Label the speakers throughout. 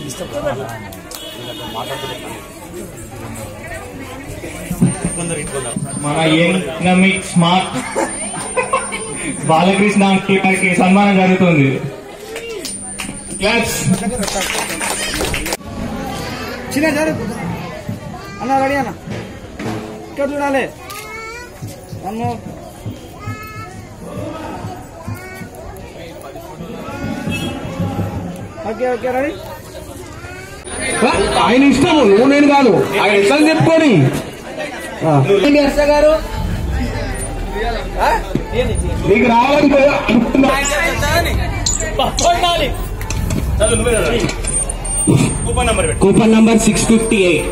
Speaker 1: మన young smart Balakrishna గారికి సన్మానం జరుగుతుంది క్లాప్స్
Speaker 2: చిన్న జరుగు అన్న రెడీ అన్న ఇక్కడ చూడాలి అమ్మో ఓకే ఓకే రెడీ
Speaker 3: ఆయన ఇష్టము నువ్వు నేను కాదు ఆయన ఇష్టం చెప్పుకొని
Speaker 2: గారు
Speaker 3: నీకు రావాలని కదా అనుకున్నా. Coupon number six fifty eight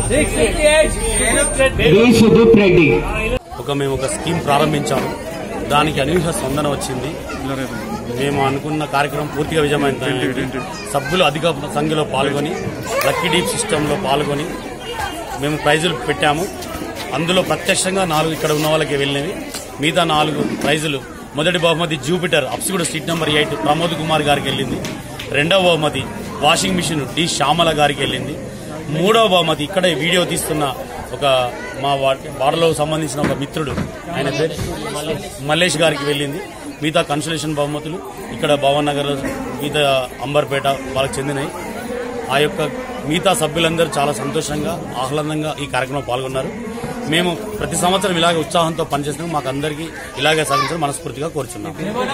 Speaker 3: B Sudeep Reddy
Speaker 4: ఒక మేము ఒక స్కీమ్ ప్రారంభించాము దానికి అనూహ్య స్పందన వచ్చింది మేము అనుకున్న కార్యక్రమం పూర్తిగా విజయమైంది సభ్యులు అధిక సంఖ్యలో పాల్గొని లక్కీ డీప్ సిస్టంలో పాల్గొని మేము ప్రైజులు పెట్టాము అందులో ప్రత్యక్షంగా నాలుగు ఇక్కడ ఉన్న వాళ్ళకి వెళ్ళినవి మిగతా నాలుగు ప్రైజులు మొదటి బహుమతి జూపిటర్ అప్సిగూడ street number eight Pramod Kumar గారికి వెళ్ళింది రెండవ బహుమతి వాషింగ్ మిషన్ డి శ్యామల గారికి వెళ్ళింది మూడవ బహుమతి ఇక్కడే వీడియో తీస్తున్న ఒక మా వా- వాడలో సంబంధించిన ఒక మిత్రుడు ఆయన పేరు మల్లేష్ గారికి వెళ్ళింది మిగతా కన్సలేషన్ బహుమతులు ఇక్కడ భవన్ నగర్ మిగతా అంబర్పేట వాళ్ళకి చెందినవి ఆ యొక్క మిగతా సభ్యులందరూ చాలా సంతోషంగా ఆహ్లాదంగా ఈ కార్యక్రమంలో పాల్గొన్నారు మేము ప్రతి సంవత్సరం ఇలాగే ఉత్సాహంతో పనిచేస్తున్నాం మాకు అందరికీ ఇలాగే సాగించడం మనస్ఫూర్తిగా కోరుచున్నాం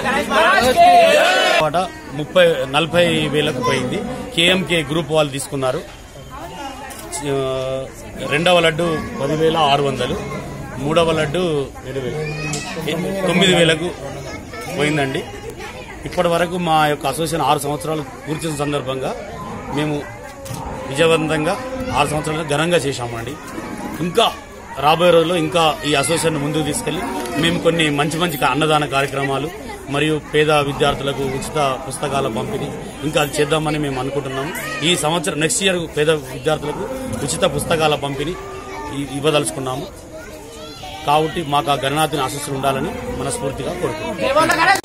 Speaker 4: పాట ముప్పై నలభై వేలకు పోయింది కేఎంకే గ్రూప్ వాళ్ళు తీసుకున్నారు ఆ, రెండవ లడ్డు పదివేల ఆరు వందలు మూడవ లడ్డు ఏడు వేలు తొమ్మిది వేలకు పోయిందండి ఇప్పటి వరకు మా యొక్క అసోసియేషన్ ఆరు సంవత్సరాలు కూర్చున్న సందర్భంగా మేము విజయవంతంగా ఆరు సంవత్సరాలు ఘనంగా చేశామండి ఇంకా రాబోయే రోజుల్లో ఇంకా ఈ అసోసియేషన్ ముందుకు తీసుకెళ్లి మేము కొన్ని మంచి మంచి అన్నదాన కార్యక్రమాలు మరియు పేద విద్యార్థులకు ఉచిత పుస్తకాల పంపిణీ ఇంకా అది చేద్దామని మేము అనుకుంటున్నాము ఈ సంవత్సరం నెక్స్ట్ ఇయర్ పేద విద్యార్థులకు ఉచిత పుస్తకాల పంపిణీ ఇ- ఇవ్వదలుచుకున్నాము కాబట్టి మాకు ఆ గణనాథుని ఆశస్సులు ఉండాలని మనస్ఫూర్తిగా కోరుకుంటున్నాం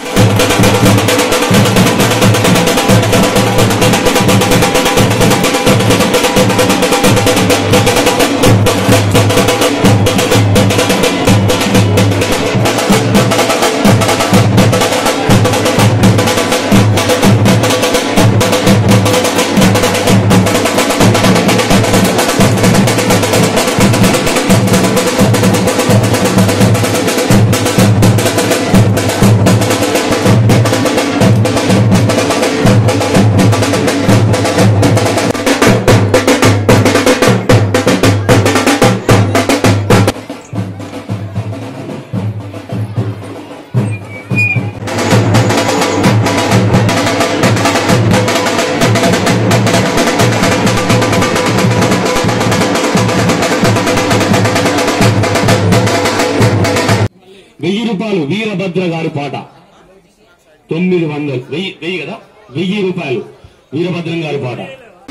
Speaker 3: వెయ్యి రూపాయలు వీరభద్ర గారి పాట తొమ్మిది వందలు వెయ్యి వెయ్యి కదా వెయ్యి రూపాయలు వీరభద్రం గారి పాట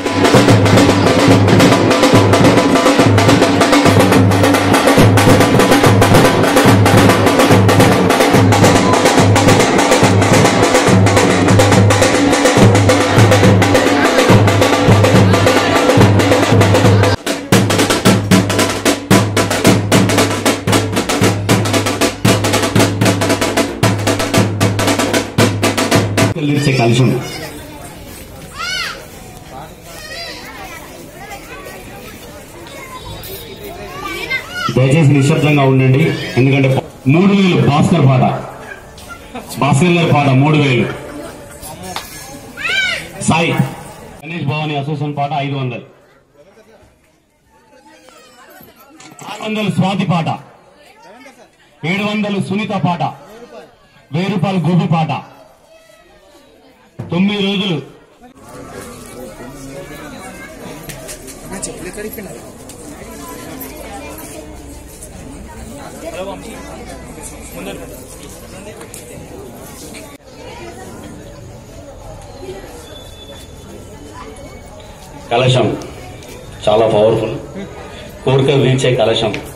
Speaker 3: తెచ్చే కలుషం దయచేసి నిశ్శబ్దంగా ఉండండి ఎందుకంటే మూడు వేలు భాస్కర్ పాట భాస్కర్ గారి పాట మూడు వేలు సాయి గణేష్ భవాని అసోసియేషన్ పాట ఐదు వందలు ఆరు వందలు స్వాతి పాట ఏడు వందలు సునీత పాట వెయ్యి రూపాయలు గోపి పాట తొమ్మిది రోజులు కలశం చాలా పవర్ఫుల్ కోరికలు తీర్చే కలశం